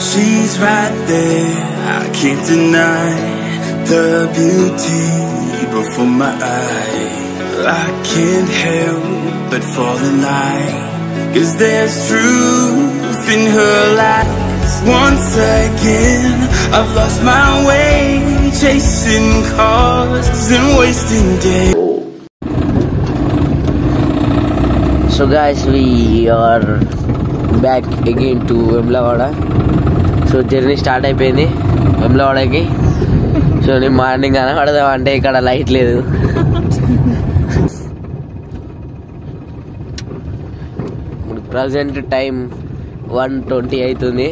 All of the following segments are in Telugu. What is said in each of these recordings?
she's right there. I can't deny the beauty before my eyes. I can't help but fall in line. Cause there's truth in her lies. Once again, I've lost my way, chasing cars and wasting days. So guys we are back again to Vemulawada so journey start అయిపోయింది వెమ్లవాడకి సో నేను మార్నింగ్ అనబడదాం అంటే ఇక్కడ లైట్ లేదు ఇప్పుడు ప్రజెంట్ టైం వన్ ట్వంటీ అవుతుంది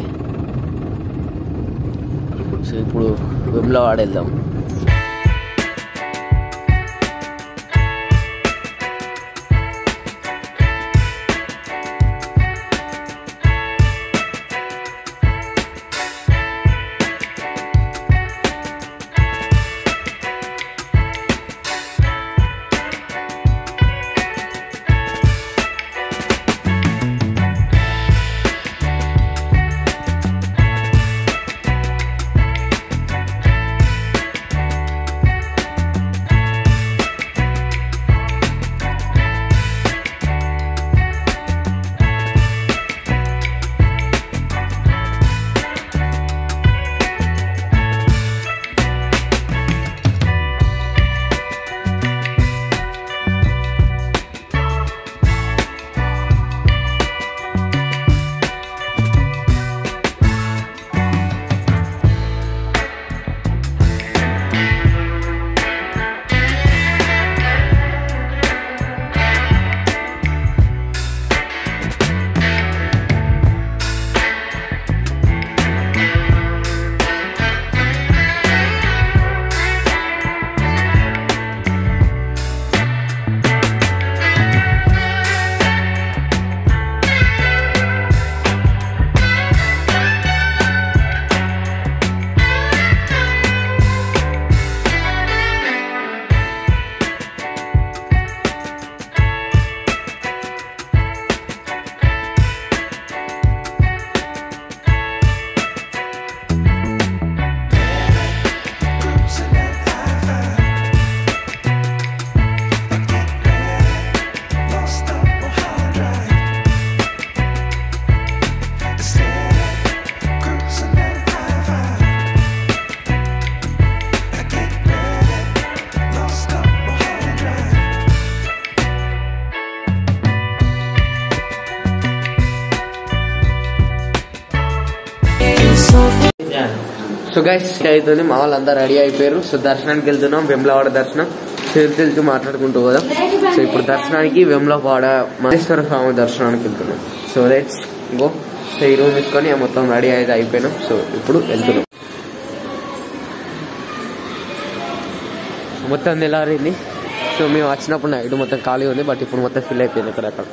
సో ఇప్పుడు వెమ్లవాడ వెళ్దాం సో గైస్ అవుతుంది మా వాళ్ళంతా రెడీ అయిపోయారు సో దర్శనానికి వెళ్తున్నాం వెమ్లవాడ దర్శనం సో వెళ్తూ వెళ్తూ మాట్లాడుకుంటూ పోదాం సో ఇప్పుడు దర్శనానికి వెమ్లవాడ మహేశ్వర స్వామి దర్శనానికి వెళ్తున్నాం సో లెట్స్ గో సో ఈ రూమ్ తీసుకొని మొత్తం రెడీ అయితే అయిపోయినాం సో ఇప్పుడు వెళ్తున్నాం మొత్తం తెల్లారింది సో మేము వచ్చినప్పుడు నైట్ మొత్తం ఖాళీ ఉంది బట్ ఇప్పుడు మొత్తం ఫిల్ అయిపోయింది ఇక్కడ అక్కడ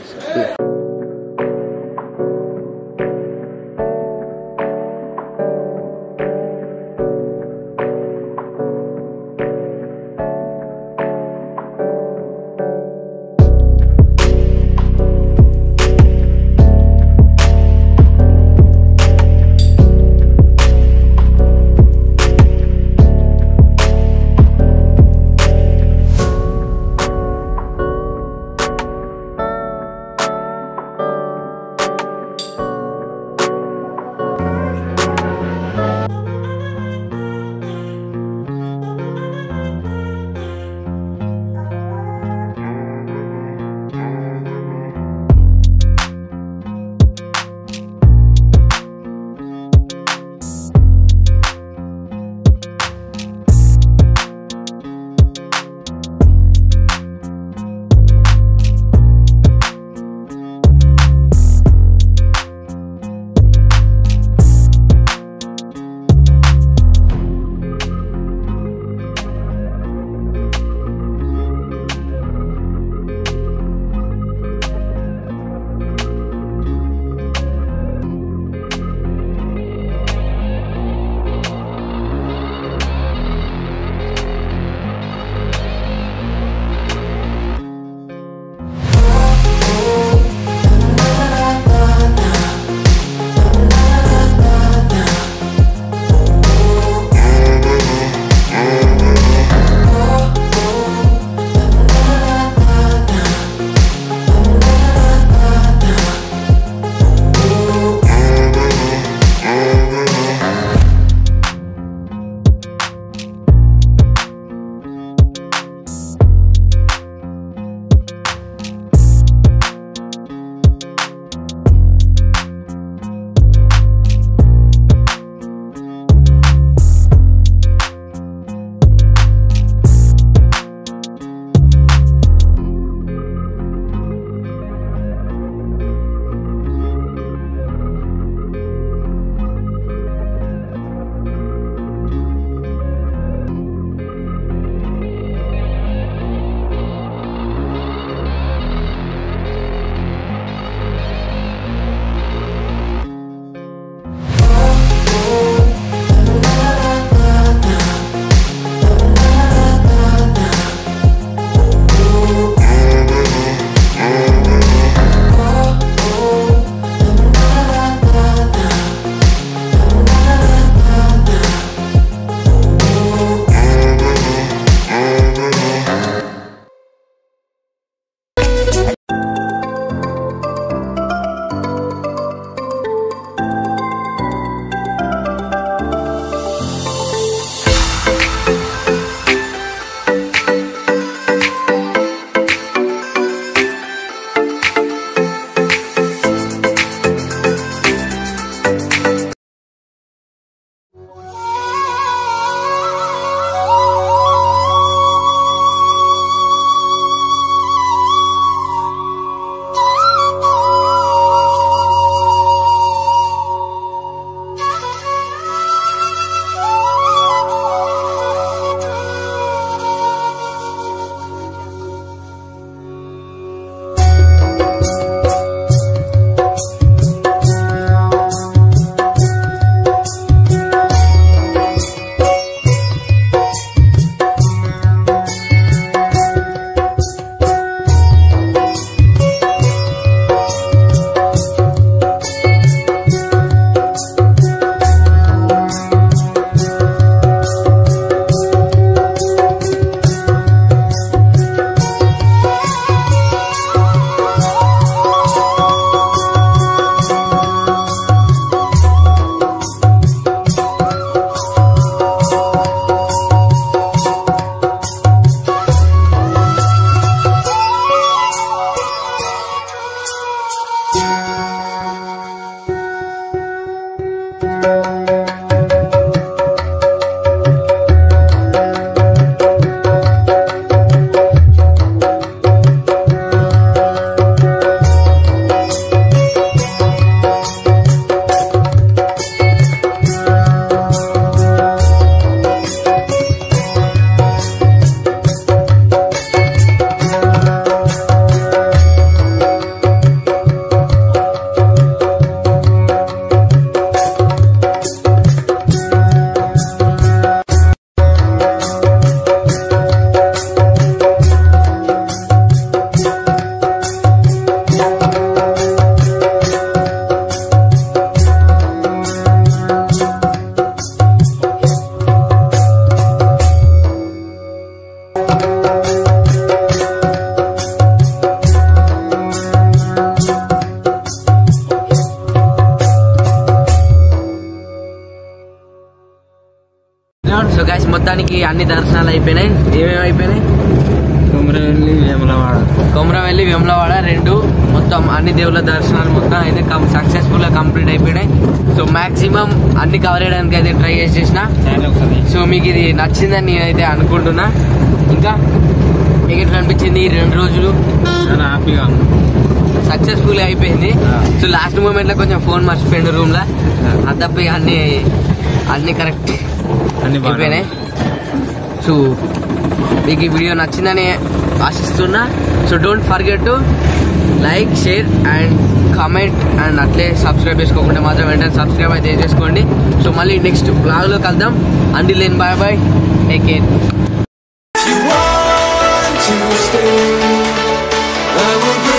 సో గైస్ మొత్తానికి అన్ని దర్శనాలు అయిపోయినాయి ఏమేమి అయిపోయినాయి కుమరవెల్లి వేములవాడ కొమరవెల్లి వేములవాడ రెండు మొత్తం అన్ని దేవుళ్ళ దర్శనాలు మొత్తం అయితే సక్సెస్ఫుల్ గా కంప్లీట్ అయిపోయినాయి సో మాక్సిమం అన్ని కవర్ చేయడానికి అయితే ట్రై చేసేసిన చాలా ఒకసారి సో మీకు ఇది నచ్చిందని నేనైతే అనుకుంటున్నా ఇంకా మీకు ఎట్లా అనిపించింది ఈ రెండు రోజులు చాలా హ్యాపీగా ఉంది సక్సెస్ఫుల్ గా అయిపోయింది ఆ. సో లాస్ట్ మూమెంట్ లో కొంచెం ఫోన్ మర్చిపోయిండు రూమ్ లో అది తప్ప ఇక అన్ని అన్ని కరెక్ట్ అన్ని బాగా అయిపోయినాయి సో మీకు ఈ వీడియో నచ్చిందని ఆశిస్తున్నా so don't forget to like share and comment and అట్లే సబ్స్క్రైబ్ చేసుకోకుండా మాత్రం వెంటనే సబ్స్క్రైబ్ అయితే చేసుకోండి సో మళ్ళీ నెక్స్ట్ బ్లాగ్లో కలుద్దాం అండి లేని bye bye take care If you want to stay, I will